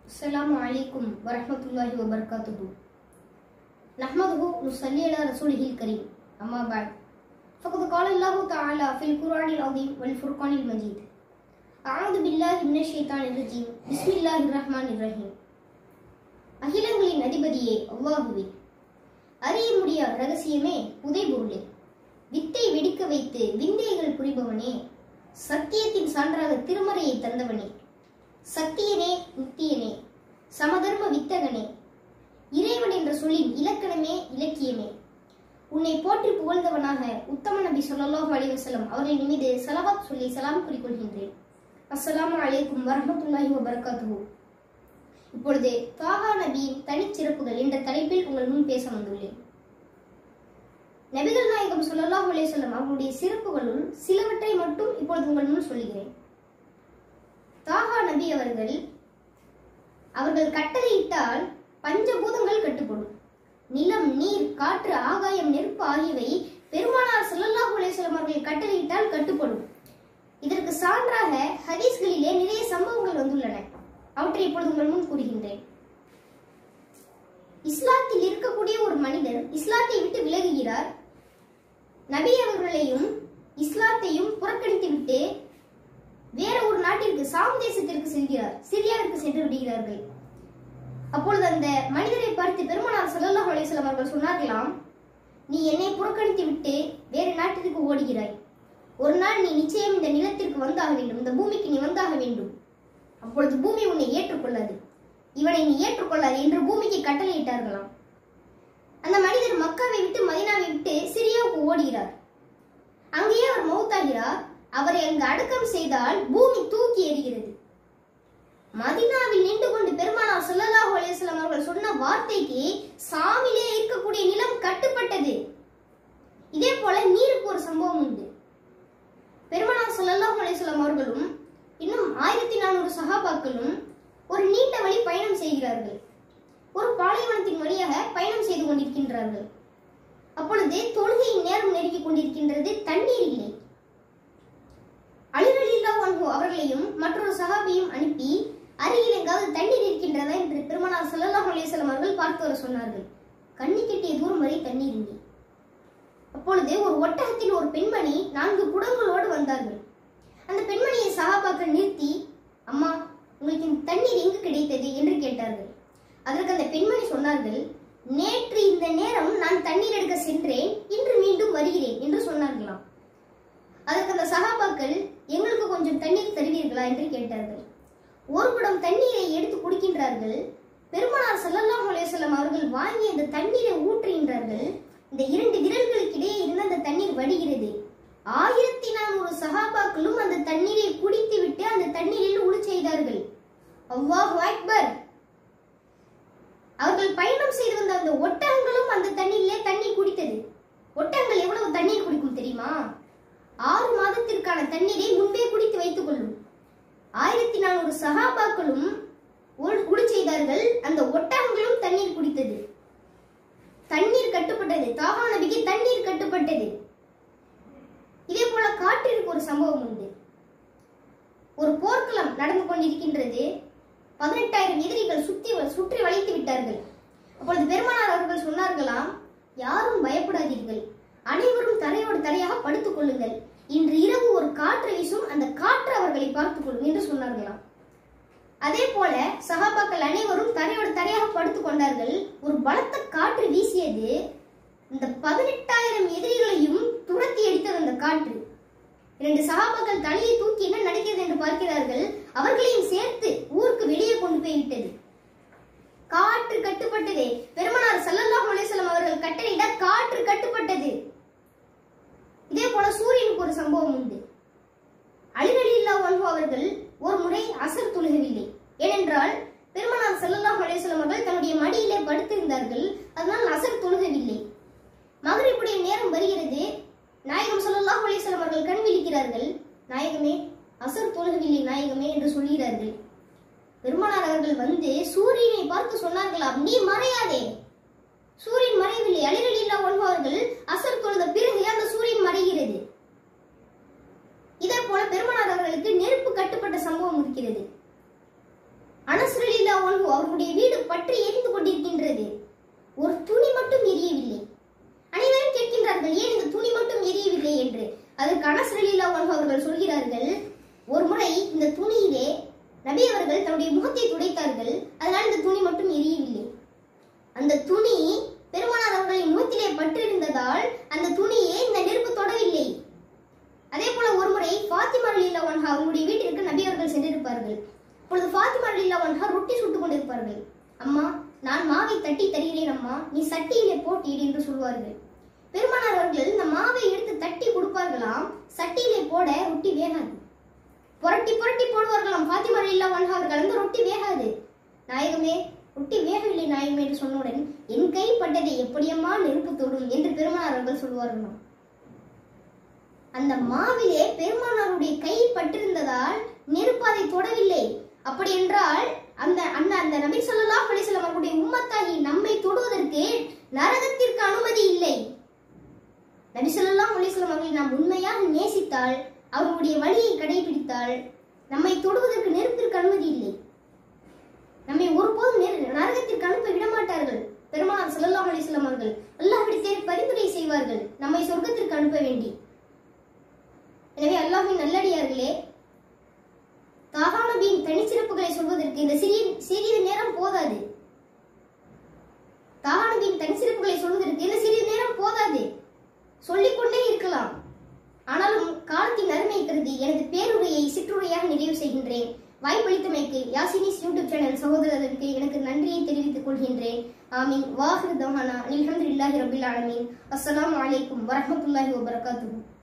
السلام عليكم ورحمة الله وبركاته نحمده ونصلي على رسوله الكريم أما بعد فقد قال الله تعالى في القرآن العظيم والفرقان المجيد أعوذ بالله من الشيطان الرجيم بسم الله الرحمن الرحيم அகிலங்களின் அதிபதியே அல்லாஹுவே அறிய முடியா ரகசியமே புதைபொருளே வித்தை வெடிக்க வைத்து விந்தைகள் புரிபவனே சத்தியத்தின் சான்றாக திருமறையை தந்தவனே சத்தியனே முத்தியனே சமதர்ம வித்தகனே இறைவன் என்ற சொல்லின் இலக்கணமே இலக்கியமே உன்னை போற்றி புகழ்ந்தவனாக உத்தம நபி ஸல்லல்லாஹு அலைஹி வஸல்லம் அவர்களின் மீது ஸலவாத் சொல்லி சலாம் குறிக்கொள்கின்றேன் அஸ்ஸலாமு அலைக்கும் வரஹ்மத்துல்லாஹி வபரகாத்துஹு இப்பொழுது தாகா நபியின் தனிச்சிறப்புகள் என்ற தலைப்பில் உங்கள் முன் பேச வந்துள்ளேன் நபிகள் நாயகம் ஸல்லல்லாஹு அலைஹி வஸல்லம் அவர்களுடைய சிறப்புகளுள் சிலவற்றை மட்டும் இப்பொழுது உங்கள் முன் சொல்கிறேன் தாகா நபி அவர்கள் அவர்கள் கட்டளையிட்டால் பஞ்சபூதங்கள் கட்டுப்படும் நிலம் நீர் காற்று ஆகாயம் நெருப்பு ஆகியவை பெருமானார் ஸல்லல்லாஹு அலைஹி வஸல்லம் அவர்கள் கட்டளையிட்டால் கட்டுப்படும் இதற்கு சான்றாக ஹதீஸ்களிலே நிறைய சம்பவங்கள் வந்துள்ளன அவற்றை இப்பொழுது உங்கள் முன் கூறுகின்றேன் இஸ்லாத்தில் இருக்கக்கூடிய ஒரு மனிதர் இஸ்லாத்தை விட்டு விலகுகிறார் நபி அவர்களையும் இஸ்லாத்தையும் புறக்கணித்துவிட்டு வேற ஒரு நாட்டிற்கு சாம் தேசத்திற்கு செல்கிறார் சிரியாவிற்கு சென்று விடுகிறார்கள் அப்பொழுது அந்த மனிதரை பார்த்து பெருமானார் ஸல்லல்லாஹு அலைஹி வஸல்லம் அவர்கள் சொன்னார்களாம் நீ என்னை புறக்கணித்து விட்டு வேறு நாட்டிற்கு ஓடுகிறாய் ஒரு நாள் நீ நிச்சயம் இந்த நிலத்திற்கு வந்தாக வேண்டும் இந்த பூமிக்கு நீ வந்தாக வேண்டும் அப்பொழுது பூமி உன்னை ஏற்றுக்கொள்ளாது இவனை நீ ஏற்றுக்கொள்ளாது என்று பூமிக்கு கட்டளையிட்டார்களாம் அந்த மனிதர் மக்காவை விட்டு மதினாவை விட்டு சிரியாவுக்கு ஓடுகிறார் அங்கேயே அவர் மௌத்தாகிறார் அவரை அங்கு அடக்கம் செய்தால் பூமி தூக்கி எறிகிறது மதினாவில் நின்று கொண்டு பெருமானார் ஸல்லல்லாஹு அலைஹி வஸல்லம் அவர்கள் சொன்ன வார்த்தைக்கு சாமிலே இருக்கக்கூடிய நிலம் கட்டுப்பட்டது இதே போல நீருக்கு ஒரு சம்பவம் உண்டு பெருமானார் ஸல்லல்லாஹு அலைஹி வஸல்லம் அவர்களும் இன்னும் ஆயிரத்தி நானூறு சகாபாக்களும் ஒரு நீண்ட வழி பயணம் செய்கிறார்கள் ஒரு பாலைவனத்தின் வழியாக பயணம் செய்து கொண்டிருக்கின்றார்கள் அப்பொழுது தொழுகையின் நேரம் நெருங்கிக் கொண்டிருக்கின்றது தண்ணீர் இல்லை அலிரலில்லா அன்ஹு அவர்களையும் மற்றொரு சஹாபியும் அனுப்பி அருகில் எங்காவது தண்ணீர் இருக்கின்றதா என்று பெருமானார் ஸல்லல்லாஹு அலைஹி வஸல்லம் அவர்கள் பார்த்து வர சொன்னார்கள் கண்ணி கெட்டிய தூரம் வரை தண்ணீர் இல்லை அப்பொழுது ஒரு ஒட்டகத்தில் ஒரு பெண்மணி நான்கு குடங்களோடு வந்தார்கள் அந்த பெண்மணியை சகாபாக்கள் நிறுத்தி அம்மா உங்களுக்கு இந்த தண்ணீர் எங்கு கிடைத்தது என்று கேட்டார்கள் அதற்கு அந்த பெண்மணி சொன்னார்கள் நேற்று இந்த நேரம் நான் தண்ணீர் எடுக்க சென்றேன் இன்று மீண்டும் வருகிறேன் என்று சொன்னார்களாம் அதற்கு அந்த சகாபாக்கள் எங்களுக்கு கொஞ்சம் தண்ணீர் தருவீர்களா என்று கேட்டார்கள் ஒரு குடம் தண்ணீரை எடுத்து குடிக்கின்றார்கள் பெருமானார் ஸல்லல்லாஹு அலைஹி வஸல்லம் அவர்கள் வாங்கி அந்த தண்ணீரை ஊற்றுகின்றார்கள் இந்த இரண்டு விரல்களுக்கு இடையே இருந்து அந்த தண்ணீர் வடிகிறது ஆயிரத்தி நானூறு சஹாபாக்களும் அந்த தண்ணீரை குடித்து விட்டு அந்த தண்ணீரில் உழு செய்தார்கள் அல்லாஹு அக்பர் அவர்கள் பயணம் செய்து வந்த அந்த ஒட்டகங்களும் அந்த தண்ணீரிலே தண்ணீர் குடித்தது ஒட்டகங்கள் எவ்வளவு தண்ணீர் குடிக்கும் தெரியுமா ஆறு மாதத்திற்கான தண்ணீரை முன்பே குடித்து வைத்துக் கொள்ளும் ஆயிரத்தி நானூறு சகாபாக்களும் உடு செய்தார்கள் அந்த ஒட்டகங்களும் தண்ணீர் குடித்தது தண்ணீர் கட்டுப்பட்டது தாகா நபிக்கு தண்ணீர் கட்டுப்பட்டது இதே போல காற்றிற்கு ஒரு சம்பவம் உண்டு ஒரு போர்க்களம் நடந்து கொண்டிருக்கின்றது பதினெட்டாயிரம் எதிரிகள் சுத்தி சுற்றி வளைத்து விட்டார்கள் அப்பொழுது பெருமானார் அவர்கள் சொன்னார்களாம் யாரும் பயப்படாதீர்கள் அனைவரும் தரையோடு தரையாக படுத்துக் கொள்ளுங்கள் இன்று இரவு ஒரு காற்று வீசும் அந்த காற்று அவர்களை பார்த்துக் கொள்ளும் என்று சொன்னார்களாம் அதே போல சகாபாக்கள் அனைவரும் தரையோடு தரையாக படுத்துக் கொண்டார்கள் ஒரு பலத்த காற்று வீசியது இந்த பதினெட்டாயிரம் எதிரிகளையும் துரத்தி அடித்தது அந்த காற்று இரண்டு சகாபாக்கள் தலையை தூக்கி என்ன நடக்கிறது என்று பார்க்கிறார்கள் அவர்களையும் சேர்த்து ஊருக்கு வெளியே கொண்டு போய் விட்டது காற்று கட்டுப்பட்டது பெருமனார் ஸல்லல்லாஹு அலைஹி வஸல்லம் அவர்கள் கட்டளையிட காற்று கட்டுப்பட்டது இதே போல சூரியனுக்கு ஒரு சம்பவம் உண்டு அலிரலில்லா அன்ஹு அவர்கள் ஒரு முறை அசர் தொழுகவில்லை ஏனென்றால் பெருமனார் ஸல்லல்லாஹு அலைஹி வஸல்லம் அவர்கள் தன்னுடைய மடியிலே படுத்திருந்தார்கள் அதனால் அசர் தொழுகவில்லை மகரிப்புடைய நேரம் வருகிறது நாயகம் ஸல்லல்லாஹு அலைஹி வஸல்லம் அவர்கள் கண் விழிக்கிறார்கள் நாயகமே அசர் தொழுகவில்லை நாயகமே என்று சொல்கிறார்கள் பெருமானார் அவர்கள் வந்து சூரியனை பார்த்து சொன்னார்களாம் நீ மறையாதே சூரியன் மறையவில்லை அலிரலில்லா அன்ஹு அவர்கள் அசர் தொழுத பிறகு அந்த சூரியன் மறைகிறது இதே போல பெருமானார் அவர்களுக்கு நெருப்பு கட்டுப்பட்ட சம்பவம் இருக்கிறது அனஸ்ரலில்லா அன்ஹு அவர்களுடைய வீடு பற்றி எரிந்து கொண்டிருக்கின்றது ஒரு துணி மட்டும் எரியவில்லை அனைவரும் கேட்கின்றார்கள் ஏன் இந்த துணி மட்டும் எரியவில்லை என்று அதற்கு அனஸ் ரலியல்லாஹு அன்ஹு அவர்கள் சொல்கிறார்கள் ஒரு முறை இந்த துணியிலே நபி அவர்கள் தன்னுடைய முகத்தை துடைத்தார்கள் அதனால் இந்த துணி மட்டும் எரியவில்லை அந்த துணி பெருமானார் அவர்களின் முகத்திலே பற்றிருந்ததால் அந்த துணியை இந்த நெருப்பு தொடவில்லை அதே போல ஒரு முறை ஃபாத்திமா ரலியல்லாஹு அன்ஹா அவங்களுடைய வீட்டிற்கு நபி அவர்கள் சென்றிருப்பார்கள் அப்பொழுது ஃபாத்திமா ரலியல்லாஹு அன்ஹா ரொட்டி சுட்டுக் கொண்டிருப்பார்கள் அம்மா நான் மாவை தட்டி தருகிறேன் அம்மா நீ சட்டியிலே போட்டு இடு என்று சொல்வார்கள் பெருமானார் அவர்கள் இந்த மாவை எடுத்து தட்டி கொடுப்பார்களாம் சட்டியிலே போட ரொட்டி வேகாது புரட்டி புரட்டி போடுவார்களாம் ஃபாத்திமா ரலியல்லாஹு அன்ஹா அவர்கள் அந்த ரொட்டி வேகாது நாயகமே ரொட்டி வேகவில்லை நாயகமே என்று சொன்னவுடன் என் கை பட்டதை எப்படியம்மா நெருப்பு தொடும் என்று பெருமானார் அவர்கள் சொல்வார்களாம் அந்த மாவிலே பெருமானாருடைய கை பட்டிருந்ததால் நெருப்பு அதை தொடவில்லை அப்படி என்றால் அந்த அந்த அந்த நபி ஸல்லல்லாஹு அலைஹி வஸல்லம் அவருடைய உம்மத்தாகி நம்மை தொடுவதற்கு நரகத்திற்கு அனுமதி இல்லை நபி ஸல்லல்லாஹு அலைஹி வஸல்லம் அவர்களை நாம் உண்மையாக நேசித்தால் அவர்களுடைய வழியை கடைபிடித்தால் நம்மை தொடுவதற்கு நெருப்பிற்கு அனுமதி இல்லை நம்மை ஒருபோதும் நெரு- நரகத்திற்கு அனுப்ப விடமாட்டார்கள் பெருமானார் ஸல்லல்லாஹு அலைஹி வஸல்லம் அவர்கள் அல்லாஹ்விடத்தே பரிந்துரை செய்வார்கள் நம்மை சொர்க்கத்திற்கு அனுப்ப வேண்டி எனவே அல்லாஹ்வின் நல்லடியார்களே தாகா நபியின் தனிச்சிறப்புகளை சொல்வதற்கு இந்த சிறிய சிறிது நேரம் போதாது தாகா நபியின் தனிச்சிறப்புகளை சொல்வதற்கு இந்த சிறிது நேரம் போதாது சொல்லிக்கொண்டே இருக்கலாம் ஆனாலும் காலத்தின் அருமை கருதி எனது பேருரையை சிற்றுரையாக நிறைவு செய்கின்றேன் வாய்ப்பளித்தமைக்கு யாசினிஸ் யூடியூப் சேனல் சகோதரருக்கு எனக்கு நன்றியை தெரிவித்துக் கொள்கின்றேன் ஆமீன் வாஹிர் தஹானா அல்ஹம்துலில்லாஹி ரபில் ஆலமீன் அஸ்ஸலாமு அலைக்கும் வரஹ்மத்துல்லாஹி வபரகாத்துஹு